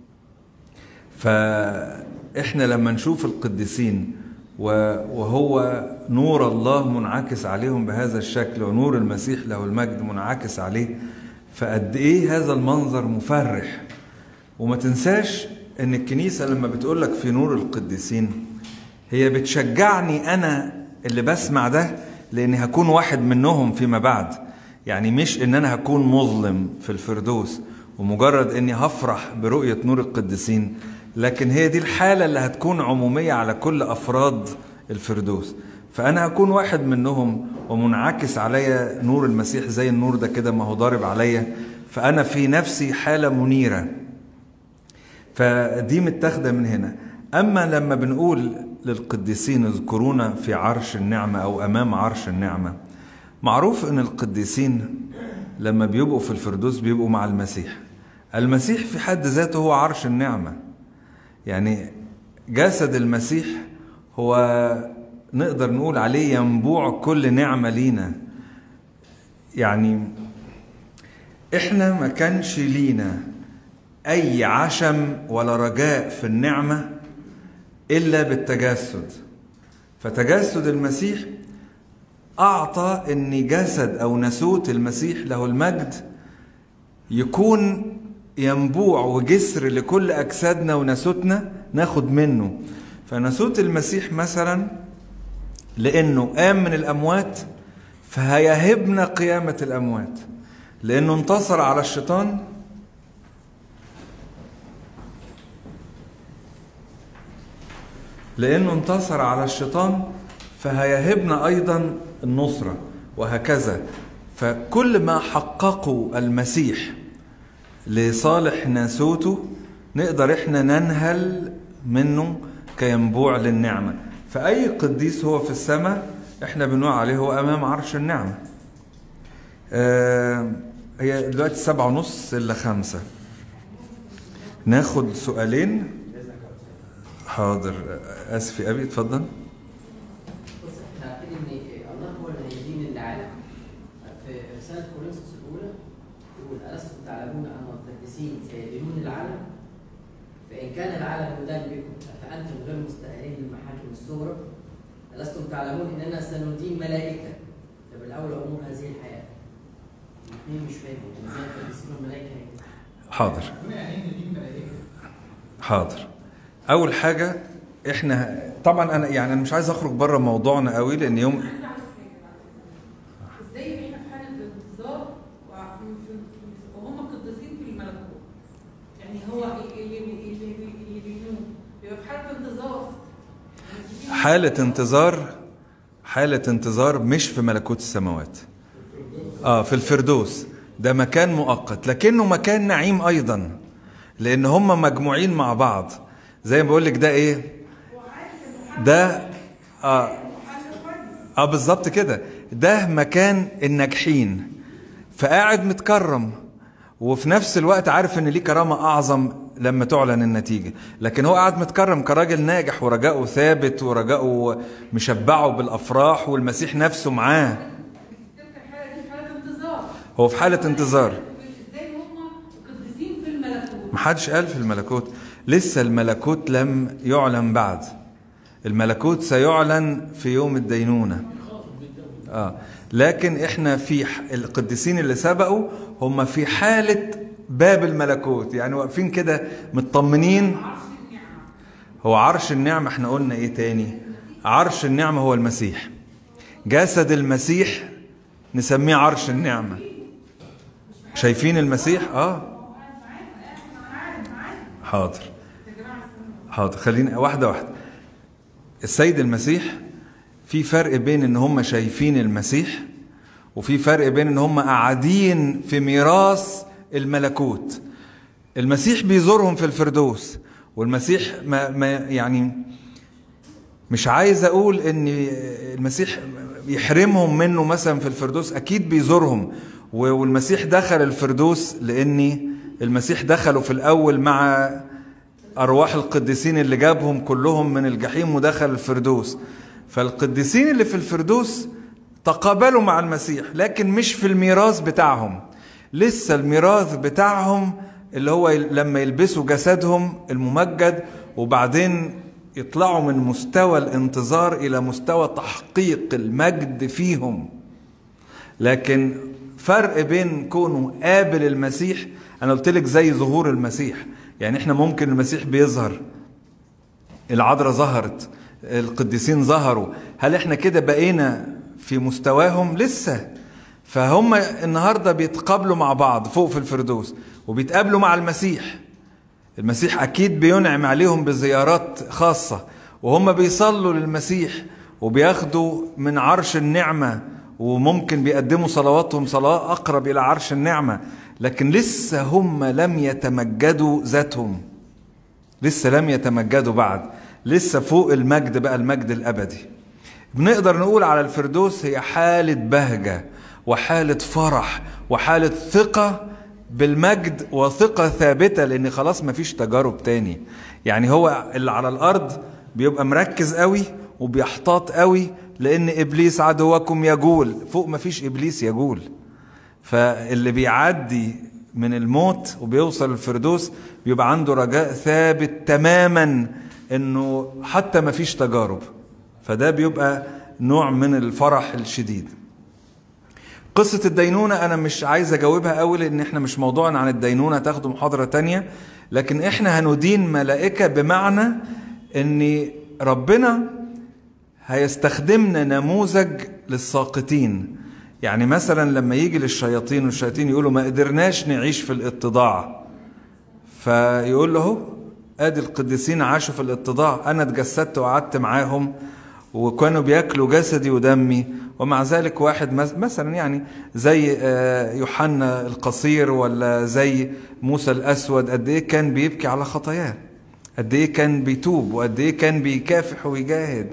فإحنا لما نشوف القديسين وهو نور الله منعكس عليهم بهذا الشكل ونور المسيح له المجد منعكس عليه فقد ايه هذا المنظر مفرح وما تنساش ان الكنيسه لما بتقول لك في نور القديسين هي بتشجعني انا اللي بسمع ده لاني هكون واحد منهم فيما بعد يعني مش ان انا هكون مظلم في الفردوس ومجرد اني هفرح برؤيه نور القديسين لكن هي دي الحاله اللي هتكون عموميه على كل افراد الفردوس فانا هكون واحد منهم ومنعكس عليا نور المسيح زي النور ده كده ما هو ضارب عليا فانا في نفسي حاله منيره فدي متاخده من هنا اما لما بنقول للقديسين اذكرونا في عرش النعمه او امام عرش النعمه معروف ان القديسين لما بيبقوا في الفردوس بيبقوا مع المسيح المسيح في حد ذاته هو عرش النعمه يعني جسد المسيح هو نقدر نقول عليه ينبوع كل نعمة لينا يعني احنا ما كانش لينا اي عشم ولا رجاء في النعمة الا بالتجسد فتجسد المسيح اعطى ان جسد او نسوت المسيح له المجد يكون ينبوع وجسر لكل اجسادنا ونسوتنا ناخد منه فنسوت المسيح مثلا لانه قام من الاموات فهيهبنا قيامه الاموات لانه انتصر على الشيطان لانه انتصر على الشيطان فهيهبنا ايضا النصره وهكذا فكل ما حققه المسيح لصالح ناسوته نقدر احنا ننهل منه كينبوع للنعمه فأي قديس هو في السماء احنا بنقول عليه هو أمام عرش النعمة آه هي دلوقتي سبعة ونص إلا خمسة ناخد سؤالين حاضر آسف يا أبي اتفضل بص احنا عارفين ان الله هو اللي هيدين العالم في رساله كورنثوس الاولى يقول الستم تعلمون ان القديسين سيدينون العالم فان كان العالم يدان بكم فانتم غير مستاهلين للمحاكم الصغرى ألستم تعلمون اننا سندين ملائكه فبالاولى امور هذه الحياه الاثنين مش فاهمين ازاي القديسين والملائكه هيجوا؟ حاضر حاضر اول حاجه احنا طبعا انا يعني انا مش عايز اخرج بره موضوعنا قوي لان يوم ازاي احنا في حاله انتظار وهم قديسين في الملكوت يعني هو اللي اللي اللي بينوم بيبقى في حاله انتظار حاله انتظار حاله انتظار مش في ملكوت السماوات اه في الفردوس ده مكان مؤقت لكنه مكان نعيم ايضا لان هم مجموعين مع بعض زي ما بقول لك ده ايه ده اه اه بالظبط كده ده مكان الناجحين فقاعد متكرم وفي نفس الوقت عارف ان ليه كرامه اعظم لما تعلن النتيجه لكن هو قاعد متكرم كراجل ناجح ورجاؤه ثابت ورجاؤه مشبعه بالافراح والمسيح نفسه معاه تلك الحاله دي في حاله انتظار هو في حاله انتظار ازاي هم قديسين في الملكوت محدش قال في الملكوت لسه الملكوت لم يعلن بعد الملكوت سيعلن في يوم الدينونة آه. لكن احنا في ح- القديسين اللي سبقوا هم في حالة باب الملكوت يعني واقفين كده مطمنين هو عرش النعمة احنا قلنا ايه تاني عرش النعمة هو المسيح جسد المسيح نسميه عرش النعمة شايفين المسيح اه حاضر حاضر خلينا واحدة واحدة السيد المسيح في فرق بين ان هم شايفين المسيح وفي فرق بين ان هم قاعدين في ميراث الملكوت المسيح بيزورهم في الفردوس والمسيح ما, ما يعني مش عايز اقول ان المسيح يحرمهم منه مثلا في الفردوس اكيد بيزورهم و- والمسيح دخل الفردوس لاني المسيح دخلوا في الأول مع أرواح القديسين اللي جابهم كلهم من الجحيم ودخل الفردوس فالقديسين اللي في الفردوس تقابلوا مع المسيح لكن مش في الميراث بتاعهم لسه الميراث بتاعهم اللي هو لما يلبسوا جسدهم الممجد وبعدين يطلعوا من مستوى الانتظار إلى مستوى تحقيق المجد فيهم لكن فرق بين كونه قابل المسيح انا قلت لك زي ظهور المسيح يعني احنا ممكن المسيح بيظهر العذراء ظهرت القديسين ظهروا هل احنا كده بقينا في مستواهم لسه فهم النهارده بيتقابلوا مع بعض فوق في الفردوس وبيتقابلوا مع المسيح المسيح اكيد بينعم عليهم بزيارات خاصه وهم بيصلوا للمسيح وبياخدوا من عرش النعمه وممكن بيقدموا صلواتهم صلاه اقرب الى عرش النعمه لكن لسه هم لم يتمجدوا ذاتهم لسه لم يتمجدوا بعد لسه فوق المجد بقى المجد الابدي بنقدر نقول على الفردوس هي حاله بهجه وحاله فرح وحاله ثقه بالمجد وثقه ثابته لان خلاص مفيش تجارب تاني يعني هو اللي على الارض بيبقى مركز قوي وبيحتاط قوي لان ابليس عدوكم يجول فوق مفيش ابليس يجول فاللي بيعدي من الموت وبيوصل الفردوس بيبقى عنده رجاء ثابت تماما انه حتى ما فيش تجارب فده بيبقى نوع من الفرح الشديد قصة الدينونة أنا مش عايز أجاوبها قوي لأن إحنا مش موضوعنا عن الدينونة تاخدوا محاضرة تانية لكن إحنا هندين ملائكة بمعنى إن ربنا هيستخدمنا نموذج للساقطين يعني مثلا لما يجي للشياطين والشياطين يقولوا ما قدرناش نعيش في الاتضاع فيقول له هو ادي القديسين عاشوا في الاتضاع انا اتجسدت وقعدت معاهم وكانوا بياكلوا جسدي ودمي ومع ذلك واحد مثلا يعني زي يوحنا القصير ولا زي موسى الاسود قد ايه كان بيبكي على خطاياه قد ايه كان بيتوب وقد ايه كان بيكافح ويجاهد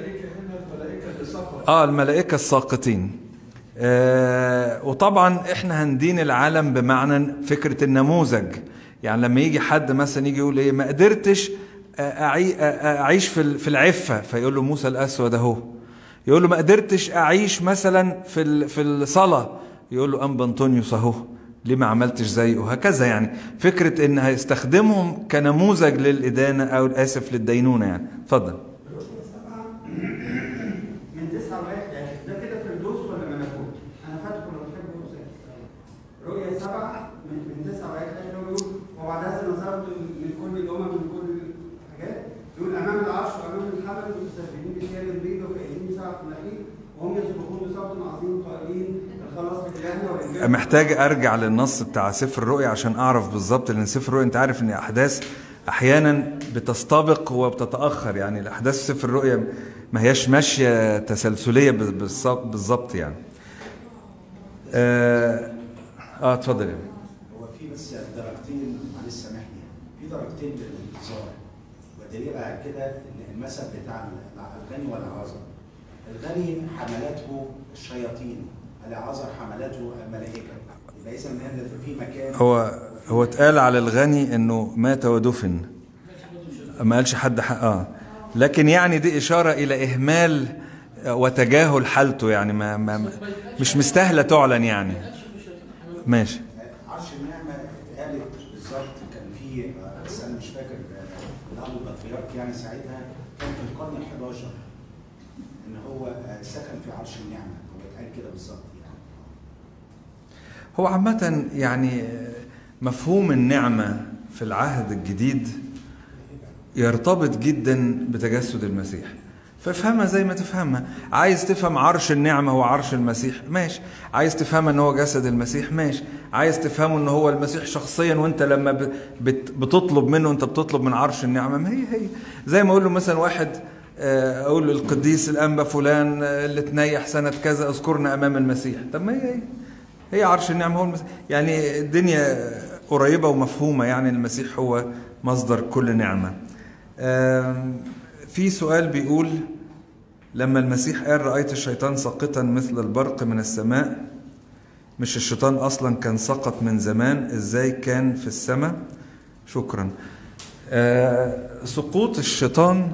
اه الملائكه الساقطين آه وطبعا احنا هندين العالم بمعنى فكره النموذج يعني لما يجي حد مثلا يجي يقول ايه ما قدرتش أعي اعيش في في العفه فيقول له موسى الاسود اهو يقول له ما قدرتش اعيش مثلا في في الصلاه يقول له انبا انطونيوس اهو ليه ما عملتش زيه هكذا يعني فكره ان هيستخدمهم كنموذج للادانه او اسف للدينونه يعني اتفضل من تسعة لغاية الآخر ده كده فردوس ولا ملكوت؟ أنا فاتكم لو تحبوا رؤية سبعة من من تسعة لغاية الآخر هو بيقول وبعد هذا نظرت من كل الأمم من كل الحاجات يقول أمام العرش وأمام الحمل مستشفيين بثياب بيض وكأنهم سبع فلاحين وهم يصرخون بصوت عظيم قائلين الخلاص بإلهنا والإنجاز محتاج ارجع للنص بتاع سفر الرؤيا عشان اعرف بالظبط لان سفر الرؤيا انت عارف ان احداث احيانا بتستبق وبتتاخر يعني الاحداث في سفر الرؤيا ما هياش ماشيه تسلسليه بالظبط يعني اه اه اتفضل يا هو في بس درجتين معلش سامحني في درجتين للانتظار ودليل على كده ان المثل بتاع الغني والعازر الغني حملته الشياطين العازر حملته الملائكه يبقى اذا هنا في مكان هو هو اتقال على الغني انه مات ودفن ما قالش حد حق اه لكن يعني دي اشاره الى اهمال وتجاهل حالته يعني ما, ما مش مستاهله تعلن يعني ماشي عرش النعمه اتقالت بالظبط كان في بس انا مش فاكر الاب البطريرك يعني ساعتها كان في القرن ال 11 ان هو سكن في عرش النعمه هو اتقال كده بالظبط يعني هو عامة يعني مفهوم النعمة في العهد الجديد يرتبط جدا بتجسد المسيح فافهمها زي ما تفهمها عايز تفهم عرش النعمة هو عرش المسيح ماشي عايز تفهم ان هو جسد المسيح ماشي عايز تفهمه ان هو المسيح شخصيا وانت لما ب- بت- بتطلب منه انت بتطلب من عرش النعمة ما هي هي زي ما اقول له مثلا واحد آه، اقول له القديس الانبا فلان آه، اللي تنيح سنة كذا اذكرنا امام المسيح طب ما هي هي هي عرش النعمة هو المسيح يعني الدنيا قريبة ومفهومة يعني المسيح هو مصدر كل نعمة آم، في سؤال بيقول لما المسيح قال رأيت الشيطان ساقطا مثل البرق من السماء مش الشيطان اصلا كان سقط من زمان ازاي كان في السماء شكرا آه سقوط الشيطان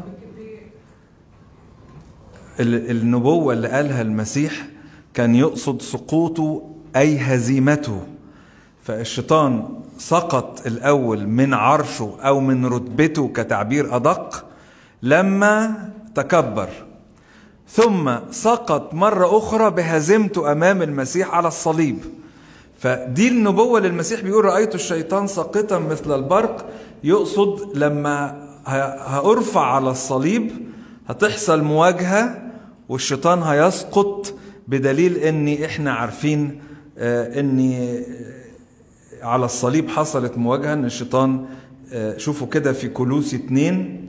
ال- النبوة اللي قالها المسيح كان يقصد سقوطه أي هزيمته فالشيطان سقط الأول من عرشه أو من رتبته كتعبير أدق لما تكبر ثم سقط مرة أخرى بهزيمته أمام المسيح على الصليب فدي النبوة للمسيح بيقول رأيت الشيطان ساقطا مثل البرق يقصد لما ه- هأرفع على الصليب هتحصل مواجهة والشيطان هيسقط بدليل ان احنا عارفين آه، ان آه، على الصليب حصلت مواجهة ان الشيطان آه، شوفوا كده في كولوسي اتنين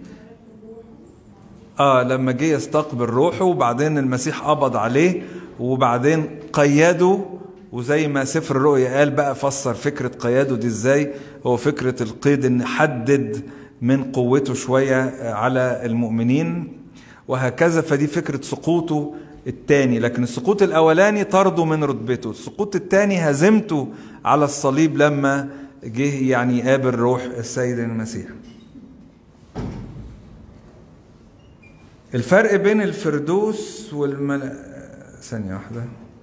اه لما جه يستقبل روحه وبعدين المسيح قبض عليه وبعدين قيده وزي ما سفر الرؤيا قال بقى فسر فكرة قياده دي ازاي هو فكرة القيد ان حدد من قوته شوية على المؤمنين وهكذا فدي فكرة سقوطه الثاني لكن السقوط الاولاني طرده من رتبته السقوط الثاني هزمته على الصليب لما جه يعني يقابل روح السيد المسيح الفرق بين الفردوس والمل... ثانية واحدة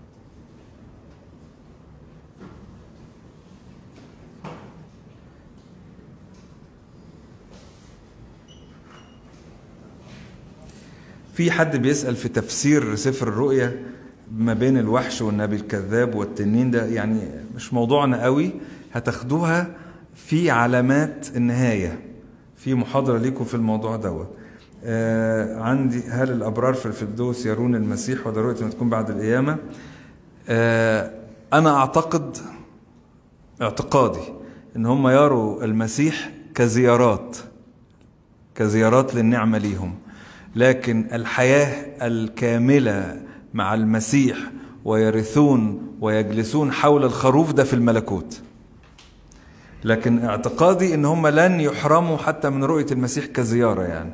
في حد بيسأل في تفسير سفر الرؤيا ما بين الوحش والنبي الكذاب والتنين ده يعني مش موضوعنا قوي هتاخدوها في علامات النهاية في محاضرة ليكم في الموضوع دوت آه عندي هل الأبرار في الفردوس يرون المسيح ولا رؤية ما تكون بعد القيامة آه أنا أعتقد اعتقادي إن هم يروا المسيح كزيارات كزيارات للنعمة ليهم لكن الحياة الكاملة مع المسيح ويرثون ويجلسون حول الخروف ده في الملكوت لكن اعتقادي ان هم لن يحرموا حتى من رؤية المسيح كزيارة يعني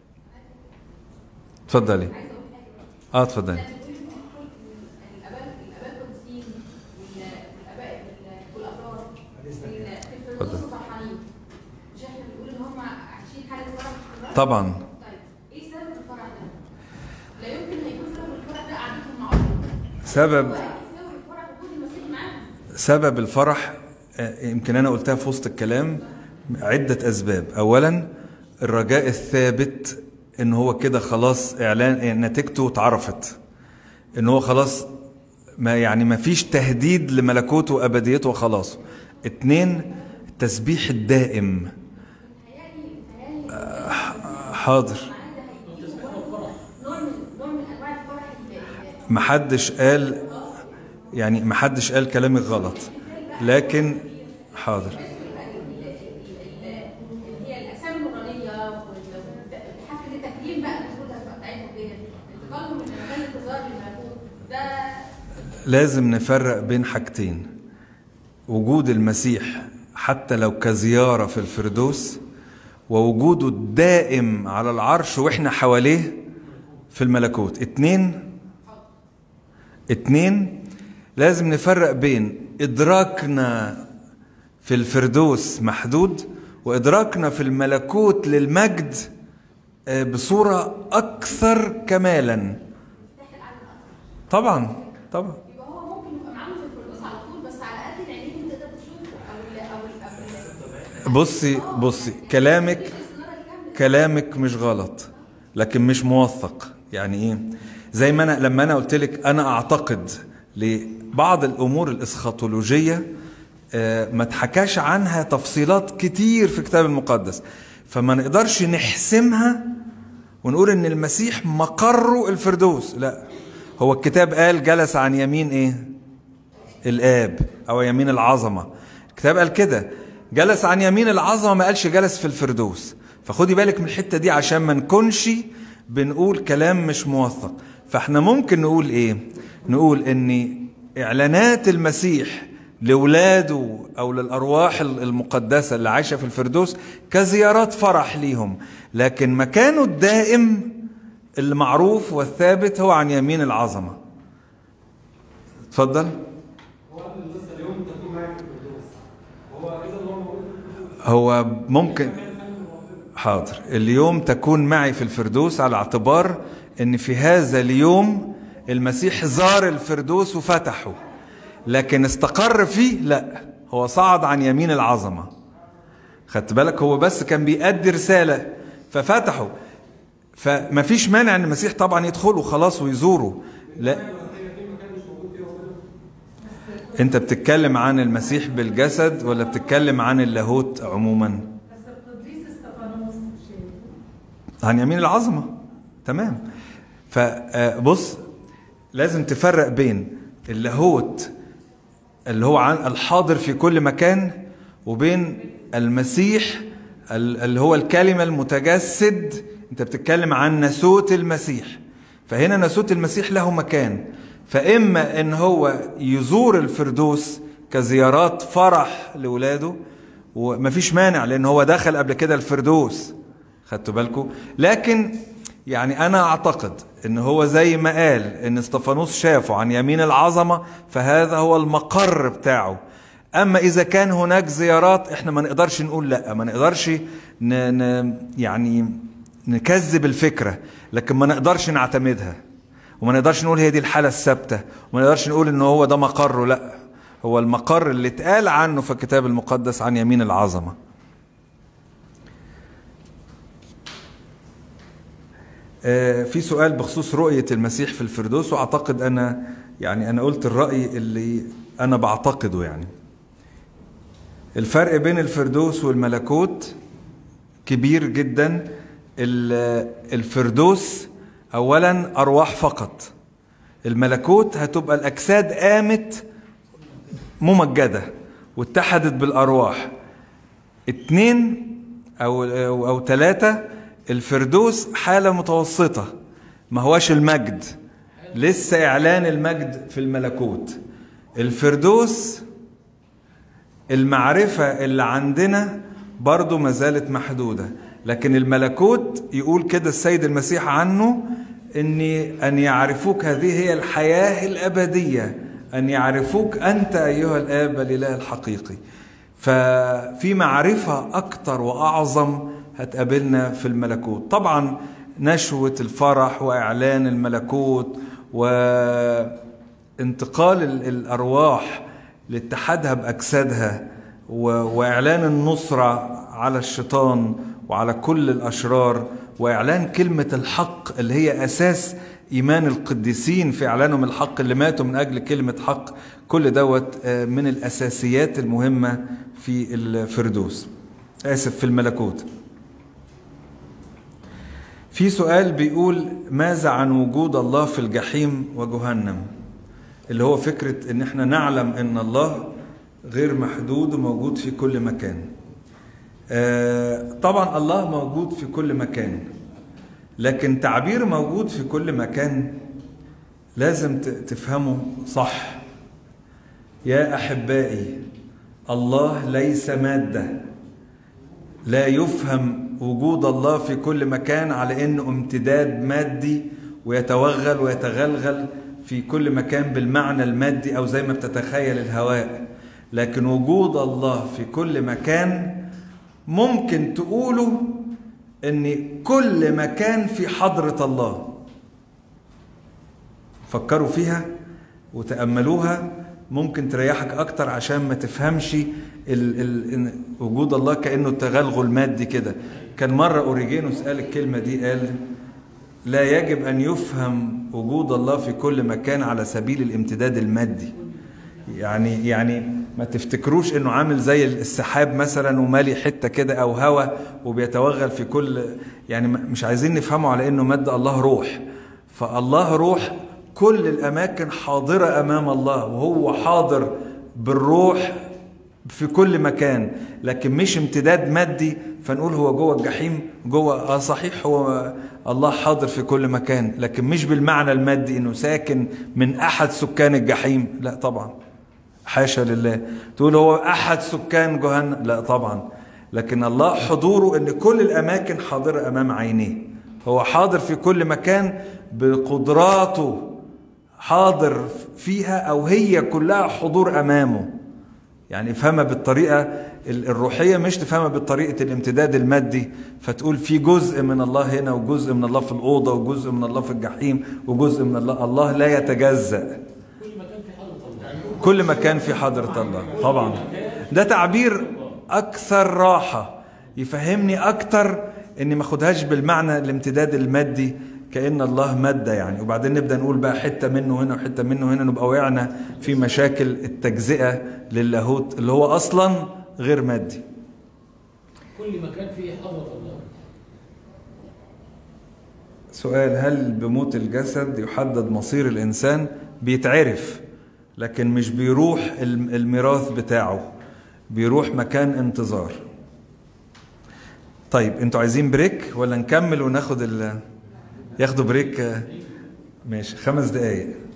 اتفضلي اه اتفضلي الاباء الاباء القديسين والاباء والابرار في اتفضل. الفردوس فرحانين مش احنا بنقول ان هم عايشين حاله فرح في الفرح؟ طبعا طيب ايه سبب الفرح ده؟ لا يمكن هيكون سبب الفرح ده قعدتهم مع الله سبب هو اكيد سبب الفرح وجود المسيح معاهم سبب الفرح آه، يمكن انا قلتها في وسط الكلام عدة اسباب اولا الرجاء الثابت ان هو كده خلاص اعلان يعني نتيجته اتعرفت ان هو خلاص ما يعني ما فيش تهديد لملكوته وابديته وخلاص اتنين التسبيح الدائم آه، حاضر نوع من نوع من انواع الفرح اللي- محدش قال يعني محدش قال كلامك غلط لكن حاضر اللي هي الاجسام النورانيه وحفله التكريم بقى المفروض هتبقى بتاعتهم ديت انتقالهم من مكان الانتظار للملكوت ده لازم نفرق بين حاجتين وجود المسيح حتى لو كزيارة في الفردوس ووجوده الدائم على العرش واحنا حواليه في الملكوت اتنين اتنين لازم نفرق بين ادراكنا في الفردوس محدود وادراكنا في الملكوت للمجد آه، بصورة اكثر كمالا طبعا طبعا يبقى هو ممكن يبقى معاهم في الفردوس على طول بس على قد العينين تقدر تشوفه او ال او ال او ال بصي بصي كلامك السناره الكامله كلامك مش غلط لكن مش موثق يعني ايه زي ما انا لما انا قلت لك انا اعتقد لبعض الامور الاسخاتولوجيه آه، ما اتحكاش عنها تفصيلات كتير في الكتاب المقدس فما نقدرش نحسمها ونقول ان المسيح مقره الفردوس لا هو الكتاب قال جلس عن يمين ايه الاب او يمين العظمه الكتاب قال كده جلس عن يمين العظمه ما قالش جلس في الفردوس فخدي بالك من الحته دي عشان ما نكونش بنقول كلام مش موثق فاحنا ممكن نقول ايه نقول ان اعلانات المسيح لاولاده او للارواح المقدسه اللي عايشه في الفردوس كزيارات فرح ليهم لكن مكانه الدائم المعروف والثابت هو عن يمين العظمه اتفضل هو اليوم تكون معي في الفردوس هو اذا الله موجود في الفردوس هو ممكن حاضر اليوم تكون معي في الفردوس على اعتبار ان في هذا اليوم المسيح زار الفردوس وفتحه لكن استقر فيه لا هو صعد عن يمين العظمة خدت بالك هو بس كان بيأدي رسالة ففتحه فما فيش مانع ان المسيح طبعا يدخله خلاص ويزوره لا انت بتتكلم عن المسيح بالجسد ولا بتتكلم عن اللاهوت عموما بس القديس استفانوس شايفه عن يمين العظمة تمام فبص لازم تفرق بين اللاهوت اللي هو عن الحاضر في كل مكان وبين المسيح ال- اللي هو الكلمة المتجسد انت بتتكلم عن ناسوت المسيح فهنا ناسوت المسيح له مكان فإما ان هو يزور الفردوس كزيارات فرح لولاده ومفيش مانع لان هو دخل قبل كده الفردوس خدتوا بالكم لكن يعني انا اعتقد ان هو زي ما قال ان استفانوس شافه عن يمين العظمه فهذا هو المقر بتاعه اما اذا كان هناك زيارات احنا ما نقدرش نقول لا ما نقدرش ن... ن... يعني نكذب الفكره لكن ما نقدرش نعتمدها وما نقدرش نقول هي دي الحاله الثابته وما نقدرش نقول ان هو ده مقره لا هو المقر اللي اتقال عنه في الكتاب المقدس عن يمين العظمه آه، في سؤال بخصوص رؤية المسيح في الفردوس وأعتقد أنا يعني أنا قلت الرأي اللي أنا بعتقده يعني الفرق بين الفردوس والملكوت كبير جدا ال- الفردوس أولا أرواح فقط الملكوت هتبقى الأجساد قامت ممجدة واتحدت بالأرواح اتنين أو أو, أو ثلاثة الفردوس حالة متوسطة ما هواش المجد لسه إعلان المجد في الملكوت الفردوس المعرفة اللي عندنا برضو ما زالت محدودة لكن الملكوت يقول كده السيد المسيح عنه إني أن يعرفوك هذه هي الحياة الأبدية أن يعرفوك أنت أيها الآب الإله الحقيقي ففي معرفة أكتر وأعظم هتقابلنا في الملكوت طبعا نشوة الفرح وإعلان الملكوت وانتقال ال- الأرواح لاتحادها بأجسادها و- وإعلان النصرة على الشيطان وعلى كل الأشرار وإعلان كلمة الحق اللي هي أساس إيمان القديسين في إعلانهم الحق اللي ماتوا من أجل كلمة حق كل دوت آه، من الأساسيات المهمة في الفردوس آسف في الملكوت في سؤال بيقول ماذا عن وجود الله في الجحيم وجهنم اللي هو فكرة ان احنا نعلم ان الله غير محدود وموجود في كل مكان آه، طبعا الله موجود في كل مكان لكن تعبير موجود في كل مكان لازم ت- تفهمه صح يا احبائي الله ليس ماده لا يفهم وجود الله في كل مكان على انه امتداد مادي ويتوغل ويتغلغل في كل مكان بالمعنى المادي او زي ما بتتخيل الهواء لكن وجود الله في كل مكان ممكن تقوله ان كل مكان في حضرة الله فكروا فيها وتأملوها ممكن تريحك أكتر عشان ما تفهمش ال ال إن وجود الله كأنه تغلغل مادي كده كان مرة أوريجينوس قال الكلمة دي قال لا يجب أن يفهم وجود الله في كل مكان على سبيل الامتداد المادي يعني يعني ما تفتكروش انه عامل زي السحاب مثلا ومالي حته كده او هوا وبيتوغل في كل يعني مش عايزين نفهمه على انه مادة الله روح فالله روح كل الاماكن حاضره امام الله وهو حاضر بالروح في كل مكان لكن مش امتداد مادي فنقول هو جوه الجحيم جوه اه صحيح هو الله حاضر في كل مكان لكن مش بالمعنى المادي انه ساكن من احد سكان الجحيم لا طبعا حاشا لله تقول هو احد سكان جهنم لا طبعا لكن الله حضوره ان كل الاماكن حاضره امام عينيه هو حاضر في كل مكان بقدراته حاضر فيها او هي كلها حضور امامه يعني افهمها بالطريقة ال- الروحية مش تفهمها بالطريقة الامتداد المادي فتقول في جزء من الله هنا وجزء من الله في الأوضة وجزء من الله في الجحيم وجزء من الله الله لا يتجزأ كل مكان في حضرة الله طبعا ده تعبير أكثر راحة يفهمني أكتر إني ما أخدهاش بالمعنى الامتداد المادي كأن الله مادة يعني وبعدين نبدأ نقول بقى حتة منه هنا وحتة منه هنا نبقى وقعنا في مشاكل التجزئة للاهوت اللي هو أصلا غير مادي كل مكان فيه حضرة الله سؤال هل بموت الجسد يحدد مصير الإنسان بيتعرف لكن مش بيروح الم- الميراث بتاعه بيروح مكان انتظار طيب انتوا عايزين بريك ولا نكمل وناخد ال ياخدوا بريك آه، ماشي خمس دقايق